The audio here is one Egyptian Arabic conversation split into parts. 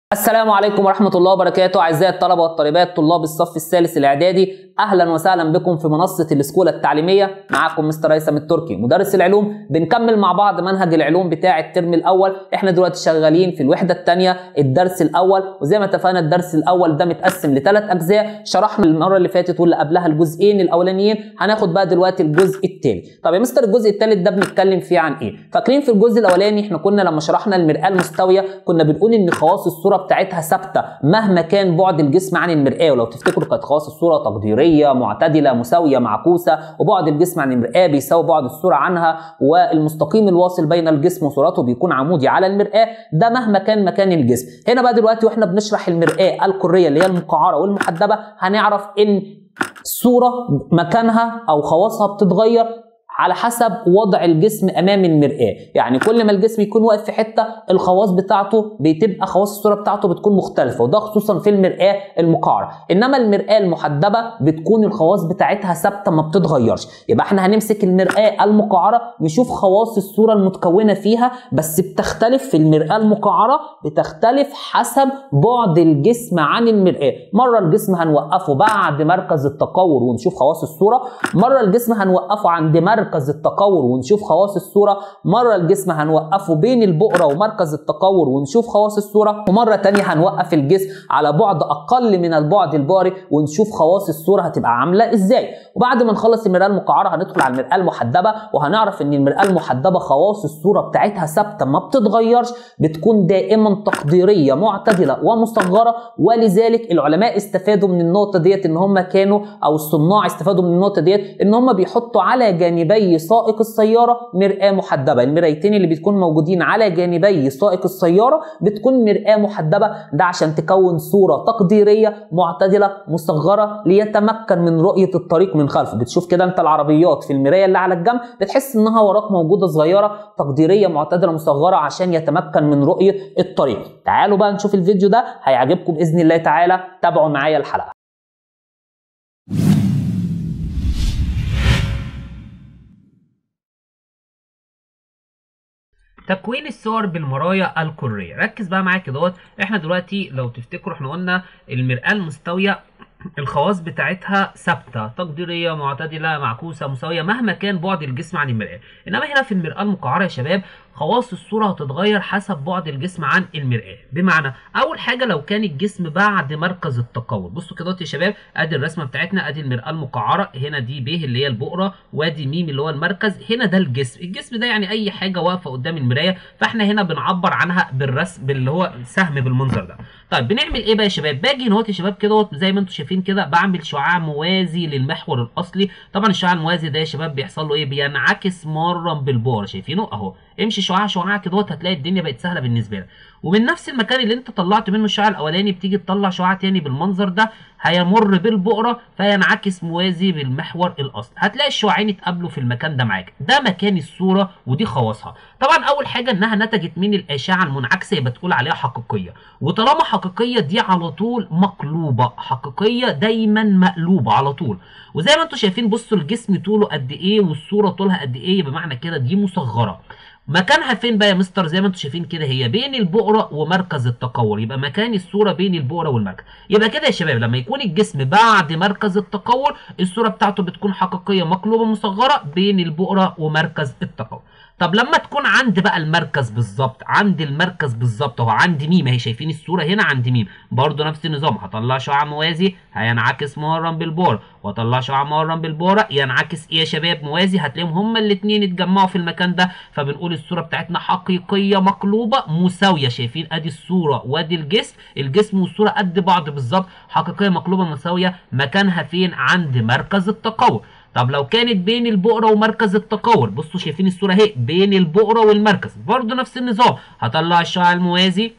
السلام عليكم ورحمة الله وبركاته أعزائي الطلبة والطالبات طلاب الصف الثالث الإعدادي أهلا وسهلا بكم في منصة السكولة التعليمية معاكم مستر هيثم التركي مدرس العلوم بنكمل مع بعض منهج العلوم بتاع الترم الأول إحنا دلوقتي شغالين في الوحدة الثانية الدرس الأول وزي ما اتفقنا الدرس الأول ده متقسم لثلاث أجزاء شرحنا المرة اللي فاتت واللي قبلها الجزئين الأولانيين هناخد بقى دلوقتي الجزء الثالث طب يا مستر الجزء الثالث ده بنتكلم فيه عن إيه فاكرين في الجزء الأولاني إحنا كنا لما شرحنا المرآة المستوية كنا بنقول إن خواص الصورة بتاعتها ثابته مهما كان بعد الجسم عن المرآه ولو تفتكروا كانت خواص الصوره تقديريه معتدله مساويه معكوسه وبعد الجسم عن المرآه بيساوي بعد الصوره عنها والمستقيم الواصل بين الجسم وصورته بيكون عمودي على المرآه ده مهما كان مكان الجسم هنا بقى دلوقتي واحنا بنشرح المرآه الكريه اللي هي المقعره والمحدبه هنعرف ان الصوره مكانها او خواصها بتتغير على حسب وضع الجسم امام المرآة يعني كل ما الجسم يكون واقف في حته الخواص بتاعته بتبقى خواص الصوره بتاعته بتكون مختلفه وده خصوصا في المرآة المقعره انما المرآة المحدبه بتكون الخواص بتاعتها ثابته ما بتتغيرش يبقى احنا هنمسك المرآة المقعره نشوف خواص الصوره المتكونه فيها بس بتختلف في المرآة المقعره بتختلف حسب بعد الجسم عن المرآة مره الجسم هنوقفه بعد مركز التقور ونشوف خواص الصوره مره الجسم هنوقفه عند مركز مركز التقور ونشوف خواص الصورة مرة الجسم هنوقفه بين البؤرة ومركز التقور ونشوف خواص الصورة ومرة تانية هنوقف الجسم على بعد أقل من البعد البؤري ونشوف خواص الصورة هتبقى عاملة إزاي وبعد ما نخلص المرآة المقعرة هندخل على المرآة المحدبة وهنعرف إن المرآة المحدبة خواص الصورة بتاعتها ثابتة ما بتتغيرش بتكون دائما تقديرية معتدلة ومصغرة ولذلك العلماء استفادوا من النقطة ديت إن هم كانوا أو الصناع استفادوا من النقطة ديت إن هم بيحطوا على جانبي جانبي سائق السياره مرآه محدبه المرايتين اللي بتكون موجودين على جانبي سائق السياره بتكون مرآه محدبه ده عشان تكون صوره تقديريه معتدله مصغره ليتمكن من رؤيه الطريق من خلفه بتشوف كده انت العربيات في المرايه اللي على الجنب بتحس انها وراك موجوده صغيره تقديريه معتدله مصغره عشان يتمكن من رؤيه الطريق تعالوا بقى نشوف الفيديو ده هيعجبكم باذن الله تعالى تابعوا معايا الحلقه تكوين الصور بالمرايا الكريه ركز بقى معايا كده احنا دلوقتي لو تفتكروا احنا قلنا المرآة المستويه الخواص بتاعتها ثابته تقديريه معتدله معكوسه مساويه مهما كان بعد الجسم عن المرآة انما هنا في المرآة المقعره يا شباب خواص الصورة هتتغير حسب بعد الجسم عن المرآة بمعنى أول حاجة لو كان الجسم بعد مركز التقور بصوا كده يا شباب أدي الرسمة بتاعتنا أدي المرآة المقعرة هنا دي ب اللي هي البؤرة وادي م اللي هو المركز هنا ده الجسم الجسم ده يعني أي حاجة واقفة قدام المراية فإحنا هنا بنعبر عنها بالرسم باللي هو سهم بالمنظر ده طيب بنعمل إيه بقى يا شباب باجي هنا يا شباب كده زي ما أنتم شايفين كده بعمل شعاع موازي للمحور الأصلي طبعا الشعاع الموازي ده يا شباب بيحصل له إيه بينعكس مرا بالبؤرة شايفينه أهو امشي شعاع شعاع كده هتلاقي الدنيا بقت سهله بالنسبه لك ومن نفس المكان اللي انت طلعت منه الشعاع الاولاني بتيجي تطلع شعاع تاني بالمنظر ده هيمر بالبؤره فينعكس موازي بالمحور الاصلي هتلاقي الشعاعين اتقابلوا في المكان ده معاك ده مكان الصوره ودي خواصها طبعا اول حاجه انها نتجت من الاشعه المنعكسه يبقى تقول عليها حقيقيه وطالما حقيقيه دي على طول مقلوبه حقيقيه دايما مقلوبه على طول وزي ما انتم شايفين بصوا الجسم طوله قد ايه والصوره طولها قد ايه بمعنى كده دي مصغره مكانها فين بقى يا مستر زي ما انتم شايفين كده هي بين البؤره ومركز التقور يبقى مكان الصوره بين البؤره والمركز يبقى كده يا شباب لما يكون الجسم بعد مركز التقور الصوره بتاعته بتكون حقيقيه مقلوبه مصغره بين البؤره ومركز التقور طب لما تكون عند بقى المركز بالظبط عند المركز بالظبط اهو عند ميم اهي شايفين الصوره هنا عند ميم برضه نفس النظام هطلع شعاع موازي هينعكس مورا بالبورة واطلع شعاع مورا بالبورة ينعكس ايه يا شباب موازي هتلاقيهم هما الاثنين اتجمعوا في المكان ده فبنقول الصوره بتاعتنا حقيقيه مقلوبه مساويه شايفين ادي الصوره وادي الجسم الجسم والصوره قد بعض بالظبط حقيقيه مقلوبه مساويه مكانها فين عند مركز التقور طب لو كانت بين البؤرة ومركز التقور بصوا شايفين الصورة اهي بين البؤرة والمركز برضه نفس النظام هطلع الشعاع الموازي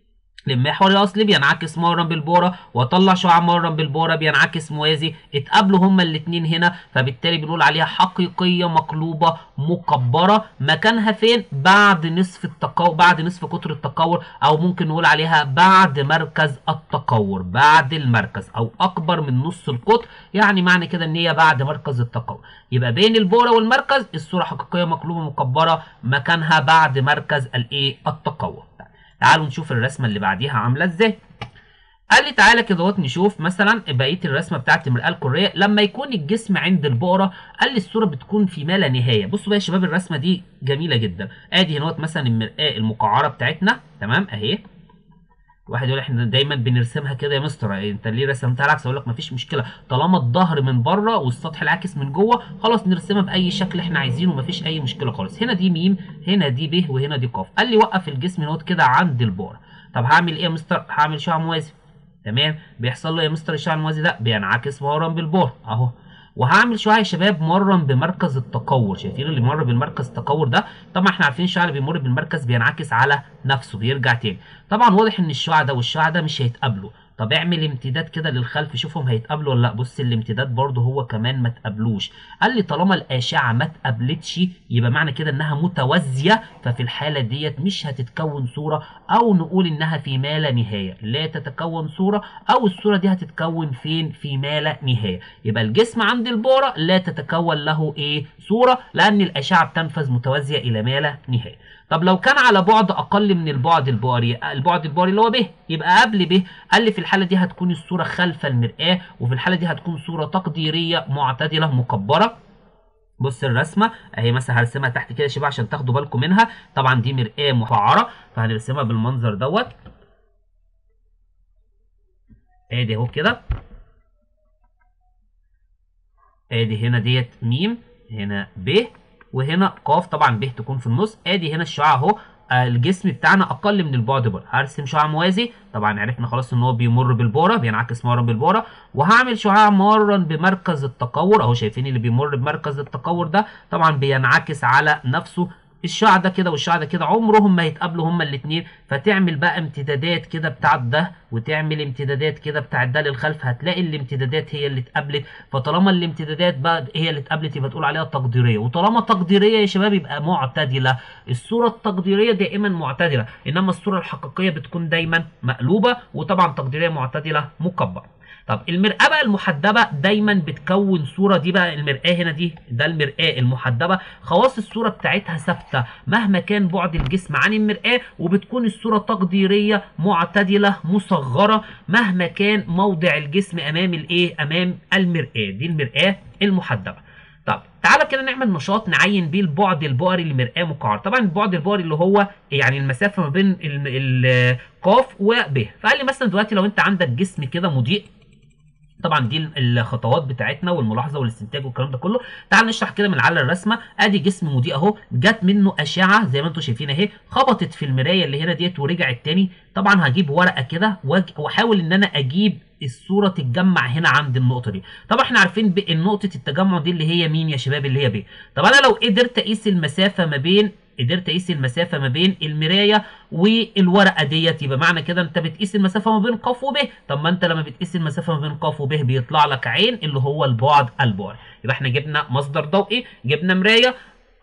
للمحور الاصلي بينعكس مرا بالبورة واطلع شعاع مرا بالبورة بينعكس موازي اتقابلوا هما الاتنين هنا فبالتالي بنقول عليها حقيقية مقلوبة مكبرة مكانها فين بعد نصف التقور بعد نصف قطر التقور او ممكن نقول عليها بعد مركز التقور بعد المركز او اكبر من نص القطر يعني معنى كده ان هي بعد مركز التقور يبقى بين البورة والمركز الصورة حقيقية مقلوبة مكبرة مكانها بعد مركز الايه التقور تعالوا نشوف الرسمه اللي بعديها عامله ازاي قال لي تعالى كده اهوت نشوف مثلا بقيه الرسمه بتاعت المرآه الكريه لما يكون الجسم عند البقره قال لي الصوره بتكون في ما لا نهايه بصوا بقى يا شباب الرسمه دي جميله جدا ادي هنا مثلا المرآه المقعره بتاعتنا تمام اهي واحد يقول احنا دايما بنرسمها كده يا مستر انت ليه رسمتها العكس اقول لك مفيش مشكله طالما الظهر من بره والسطح العاكس من جوه خلاص نرسمها باي شكل احنا عايزينه مفيش اي مشكله خالص هنا دي ميم هنا دي ب وهنا دي ق قال لي وقف الجسم هنا كده عند البقره طب هعمل ايه يا مستر هعمل شعاع موازي تمام بيحصل له يا مستر الشعاع الموازي ده بينعكس فورا بالبور اهو وهعمل شعاع يا شباب مرا بمركز التقور شايفين اللي مر بالمركز التقور ده طبعا احنا عارفين الشعاع اللي بيمر بالمركز بينعكس على نفسه بيرجع تاني طبعا واضح ان الشعاع ده والشعاع ده مش هيتقابلوا طب اعمل امتداد كده للخلف شوفهم هيتقابلوا ولا لا بص الامتداد برضه هو كمان ما تقابلوش قال لي طالما الاشعه ما اتقابلتش يبقى معنى كده انها متوازيه ففي الحاله ديت مش هتتكون صوره او نقول انها في ما لا نهايه لا تتكون صوره او الصوره دي هتتكون فين في ما لا نهايه يبقى الجسم عند البوره لا تتكون له ايه صوره لان الاشعه بتنفذ متوازيه الى ما لا نهايه طب لو كان على بعد اقل من البعد البؤري البعد البؤري اللي هو ب يبقى قبل ب قال لي في الحاله دي هتكون الصوره خلف المرآه وفي الحاله دي هتكون صوره تقديريه معتدله مكبره بص الرسمه اهي مثلا هرسمها تحت كده يا شباب عشان تاخدوا بالكم منها طبعا دي مرآه مفعره فهنرسمها بالمنظر دوت ادي اهو كده ادي هنا ديت ميم هنا ب وهنا قاف طبعا ب تكون في النص ادي هنا الشعاع اهو الجسم بتاعنا اقل من البعد بره هرسم شعاع موازي طبعا عرفنا خلاص ان هو بيمر بالبوره بينعكس مرا بالبوره وهعمل شعاع مرا بمركز التقور اهو شايفين اللي بيمر بمركز التقور ده طبعا بينعكس على نفسه الشعاع ده كده والشعاع ده كده عمرهم ما يتقابلوا هما الاثنين فتعمل بقى امتدادات كده بتاعت ده وتعمل امتدادات كده بتاعت ده للخلف هتلاقي الامتدادات هي اللي اتقابلت فطالما الامتدادات بقى هي اللي اتقابلت يبقى تقول عليها تقديريه وطالما تقديريه يا شباب يبقى معتدله الصوره التقديريه دائما معتدله انما الصوره الحقيقيه بتكون دايما مقلوبه وطبعا تقديريه معتدله مكبره طب المرآة بقى المحدبة دايما بتكون صورة دي بقى المرآة هنا دي ده المرآة المحدبة خواص الصورة بتاعتها ثابتة مهما كان بعد الجسم عن المرآة وبتكون الصورة تقديرية معتدلة مصغرة مهما كان موضع الجسم أمام الإيه أمام المرآة دي المرآة المحدبة طب تعالى كده نعمل نشاط نعين بيه البعد البؤري لمرآة مقعر طبعا البعد البؤري اللي هو يعني المسافة ما بين القاف وب فقال لي مثلا دلوقتي لو انت عندك جسم كده مضيء طبعا دي الخطوات بتاعتنا والملاحظه والاستنتاج والكلام ده كله تعال نشرح كده من على الرسمه ادي جسم مضيء اهو جت منه اشعه زي ما انتم شايفين اهي خبطت في المرايه اللي هنا ديت ورجعت تاني طبعا هجيب ورقه كده واحاول ان انا اجيب الصوره تتجمع هنا عند النقطه دي طبعا احنا عارفين نقطه التجمع دي اللي هي مين يا شباب اللي هي ب طب انا لو قدرت اقيس المسافه ما بين قدرت اقيس المسافه ما بين المرايه والورقه ديت يبقى معنى كده انت بتقيس المسافه ما بين ق وب طب ما انت لما بتقيس المسافه ما بين ق وب بيطلع لك عين اللي هو البعد البعد يبقى احنا جبنا مصدر ضوئي جبنا مرايه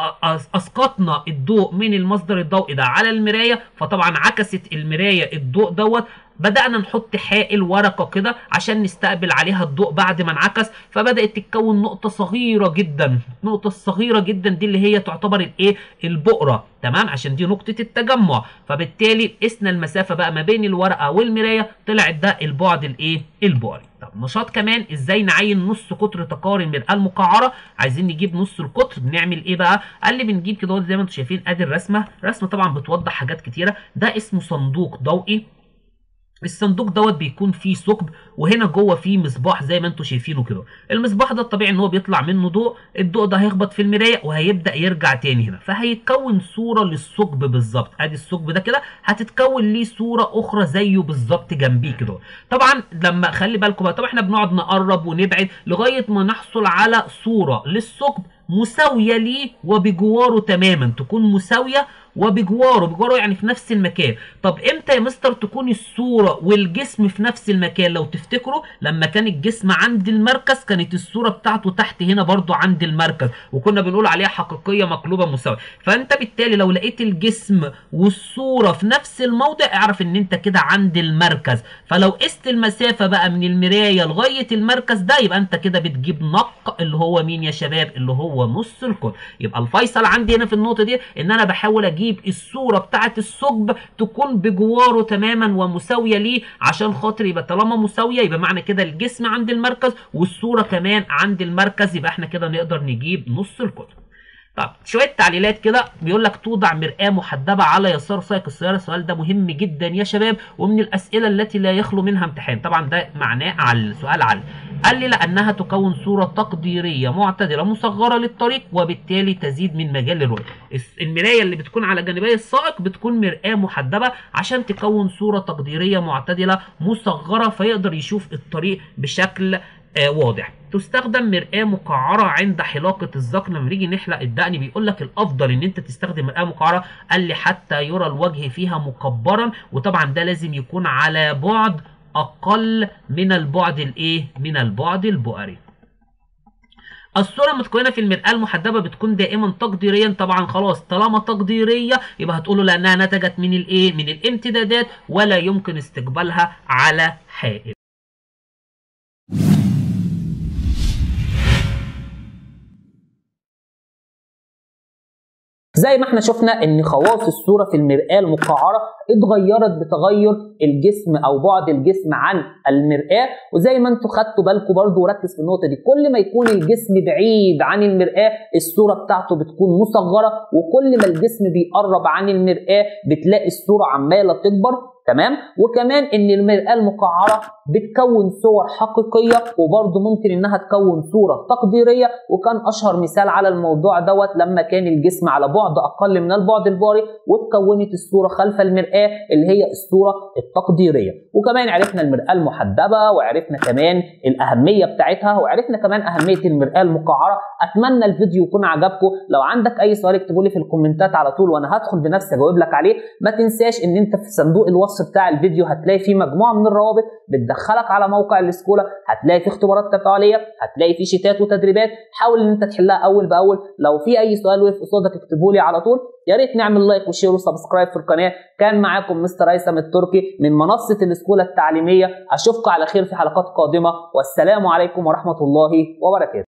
اسقطنا الضوء من المصدر الضوئي ده على المرايه فطبعا عكست المرايه الضوء دوت بدأنا نحط حائل ورقة كده عشان نستقبل عليها الضوء بعد ما انعكس فبدأت تتكون نقطة صغيرة جدا النقطة الصغيرة جدا دي اللي هي تعتبر الايه البؤرة تمام عشان دي نقطة التجمع فبالتالي قسنا المسافة بقى ما بين الورقة والمراية طلعت ده البعد الايه البؤري طب نشاط كمان ازاي نعين نص قطر تقارن المرآة المقعرة عايزين نجيب نص القطر بنعمل ايه بقى قال لي بنجيب كده زي ما انتم شايفين ادي الرسمة رسمة طبعا بتوضح حاجات كتيرة ده اسمه صندوق ضوئي الصندوق دوت بيكون فيه ثقب وهنا جوه فيه مصباح زي ما انتم شايفينه كده المصباح ده الطبيعي ان هو بيطلع منه ضوء الضوء ده هيخبط في المرايه وهيبدا يرجع تاني هنا فهيتكون صوره للثقب بالظبط ادي الثقب ده كده هتتكون ليه صوره اخرى زيه بالظبط جنبيه كده طبعا لما خلي بالكم بقى طبعا احنا بنقعد نقرب ونبعد لغايه ما نحصل على صوره للثقب مساويه ليه وبجواره تماما تكون مساويه وبجواره بجواره يعني في نفس المكان طب امتى يا مستر تكون الصوره والجسم في نفس المكان لو تفتكروا لما كان الجسم عند المركز كانت الصوره بتاعته تحت هنا برضو عند المركز وكنا بنقول عليها حقيقيه مقلوبه مساويه فانت بالتالي لو لقيت الجسم والصوره في نفس الموضع اعرف ان انت كده عند المركز فلو قست المسافه بقى من المرايه لغايه المركز ده يبقى انت كده بتجيب نق اللي هو مين يا شباب اللي هو نص القطر يبقى الفيصل عندي هنا في النقطه دي ان انا بحاول اجيب نجيب الصوره بتاعه الثقب تكون بجواره تماما ومساويه ليه عشان خاطر يبقى طالما مساويه يبقى معنى كده الجسم عند المركز والصوره كمان عند المركز يبقى احنا كده نقدر نجيب نص القطر طب شويه تعليلات كده بيقول لك توضع مرآة محدبة على يسار سائق السيارة السؤال ده مهم جدا يا شباب ومن الأسئلة التي لا يخلو منها امتحان طبعا ده معناه على سؤال على قال لي لأنها تكون صورة تقديرية معتدلة مصغرة للطريق وبالتالي تزيد من مجال الرؤية المراية اللي بتكون على جانبي السائق بتكون مرآة محدبة عشان تكون صورة تقديرية معتدلة مصغرة فيقدر يشوف الطريق بشكل آه واضح تستخدم مرآة مقعرة عند حلاقة الذقن لما نيجي نحلق الدقن بيقول لك الأفضل إن أنت تستخدم مرآة مقعرة قال لي حتى يرى الوجه فيها مكبرا وطبعا ده لازم يكون على بعد أقل من البعد الإيه؟ من البعد البؤري. الصورة المتكونة في المرآة المحدبة بتكون دائما تقديريا طبعا خلاص طالما تقديرية يبقى هتقوله لأنها نتجت من الإيه؟ من الامتدادات ولا يمكن استقبالها على حائل. زي ما احنا شفنا ان خواص الصوره في المرآه المقعره اتغيرت بتغير الجسم او بعد الجسم عن المرآه وزي ما انتم خدتوا بالكم برضو وركز في النقطه دي كل ما يكون الجسم بعيد عن المرآه الصوره بتاعته بتكون مصغره وكل ما الجسم بيقرب عن المرآه بتلاقي الصوره عماله تكبر تمام وكمان ان المرآة المقعرة بتكون صور حقيقية وبرضه ممكن انها تكون صورة تقديرية وكان اشهر مثال على الموضوع دوت لما كان الجسم على بعد اقل من البعد الباري واتكونت الصورة خلف المرآة اللي هي الصورة التقديرية وكمان عرفنا المرآة المحدبة وعرفنا كمان الاهمية بتاعتها وعرفنا كمان اهمية المرآة المقعرة اتمنى الفيديو يكون عجبكم لو عندك اي سؤال اكتبوا لي في الكومنتات على طول وانا هدخل بنفسي اجاوب لك عليه ما تنساش ان انت في صندوق الوصف الوصف بتاع الفيديو هتلاقي فيه مجموعه من الروابط بتدخلك على موقع الاسكولا هتلاقي فيه اختبارات تفاعليه هتلاقي فيه شيتات وتدريبات حاول ان انت تحلها اول باول لو في اي سؤال وقف قصادك اكتبه لي على طول يا ريت نعمل لايك وشير وسبسكرايب في القناه كان معاكم مستر هيثم التركي من منصه الاسكولا التعليميه اشوفكم على خير في حلقات قادمه والسلام عليكم ورحمه الله وبركاته